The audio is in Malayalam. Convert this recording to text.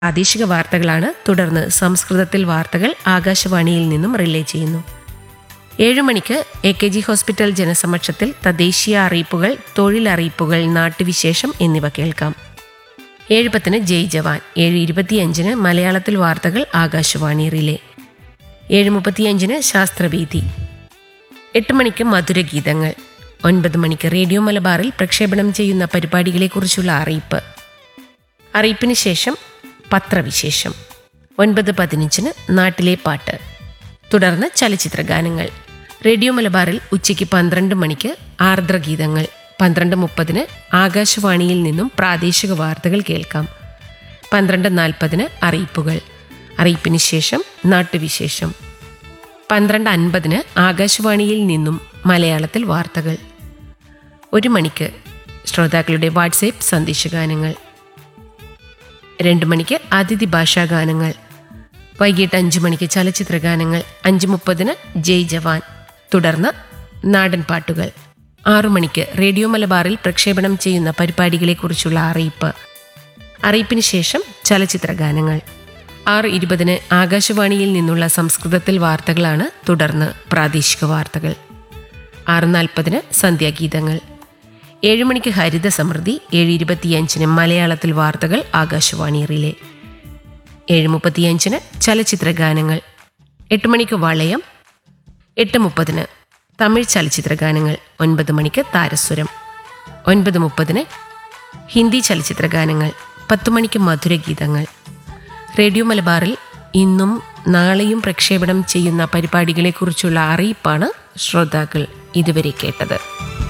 പ്രാദേശിക വാർത്തകളാണ് തുടർന്ന് സംസ്കൃതത്തിൽ വാർത്തകൾ ആകാശവാണിയിൽ നിന്നും റിലേ ചെയ്യുന്നു ഏഴു മണിക്ക് എ കെ ജി ഹോസ്പിറ്റൽ ജനസമക്ഷത്തിൽ തദ്ദേശീയ അറിയിപ്പുകൾ തൊഴിലറിയിപ്പുകൾ നാട്ടുവിശേഷം എന്നിവ കേൾക്കാം ഏഴ് പത്തിന് ജയ് ജവാൻ ഏഴ് ഇരുപത്തിയഞ്ചിന് മലയാളത്തിൽ വാർത്തകൾ ആകാശവാണി റിലേ ഏഴ് മുപ്പത്തിയഞ്ചിന് ശാസ്ത്രവീതി എട്ട് മണിക്ക് മധുരഗീതങ്ങൾ ഒൻപത് മണിക്ക് റേഡിയോ മലബാറിൽ പ്രക്ഷേപണം ചെയ്യുന്ന പരിപാടികളെക്കുറിച്ചുള്ള അറിയിപ്പ് അറിയിപ്പിന് ശേഷം പത്രവിശേഷം ഒൻപത് പതിനഞ്ചിന് നാട്ടിലെ പാട്ട് തുടർന്ന് ചലച്ചിത്ര ഗാനങ്ങൾ റേഡിയോ മലബാറിൽ ഉച്ചയ്ക്ക് പന്ത്രണ്ട് മണിക്ക് ആർദ്രഗീതങ്ങൾ പന്ത്രണ്ട് മുപ്പതിന് ആകാശവാണിയിൽ നിന്നും പ്രാദേശിക വാർത്തകൾ കേൾക്കാം പന്ത്രണ്ട് നാൽപ്പതിന് അറിയിപ്പുകൾ അറിയിപ്പിന് ശേഷം നാട്ടുവിശേഷം പന്ത്രണ്ട് അൻപതിന് ആകാശവാണിയിൽ നിന്നും മലയാളത്തിൽ വാർത്തകൾ ഒരു മണിക്ക് ശ്രോതാക്കളുടെ വാട്സേപ്പ് സന്ദേശഗാനങ്ങൾ രണ്ട് മണിക്ക് അതിഥി ഭാഷാ ഗാനങ്ങൾ വൈകിട്ട് അഞ്ച് മണിക്ക് ചലച്ചിത്ര ഗാനങ്ങൾ അഞ്ച് മുപ്പതിന് ജയ് ജവാൻ തുടർന്ന് നാടൻ പാട്ടുകൾ ആറു മണിക്ക് റേഡിയോ മലബാറിൽ പ്രക്ഷേപണം ചെയ്യുന്ന പരിപാടികളെക്കുറിച്ചുള്ള അറിയിപ്പ് അറിയിപ്പിന് ശേഷം ചലച്ചിത്ര ഗാനങ്ങൾ ആറ് ഇരുപതിന് ആകാശവാണിയിൽ നിന്നുള്ള സംസ്കൃതത്തിൽ വാർത്തകളാണ് തുടർന്ന് പ്രാദേശിക വാർത്തകൾ ആറ് നാൽപ്പതിന് സന്ധ്യാഗീതങ്ങൾ ഏഴ് മണിക്ക് ഹരിത സമൃദ്ധി ഏഴ് ഇരുപത്തിയഞ്ചിന് മലയാളത്തിൽ വാർത്തകൾ ആകാശവാണി റിലേ ഏഴ് മുപ്പത്തിയഞ്ചിന് ചലച്ചിത്ര ഗാനങ്ങൾ എട്ട് മണിക്ക് വളയം എട്ട് മുപ്പതിന് തമിഴ് ചലച്ചിത്ര ഗാനങ്ങൾ ഒൻപത് മണിക്ക് താരസ്വരം ഒൻപത് മുപ്പതിന് ഹിന്ദി ചലച്ചിത്ര ഗാനങ്ങൾ പത്ത് മണിക്ക് മധുരഗീതങ്ങൾ റേഡിയോ മലബാറിൽ ഇന്നും നാളെയും പ്രക്ഷേപണം ചെയ്യുന്ന പരിപാടികളെക്കുറിച്ചുള്ള അറിയിപ്പാണ് ശ്രോതാക്കൾ ഇതുവരെ കേട്ടത്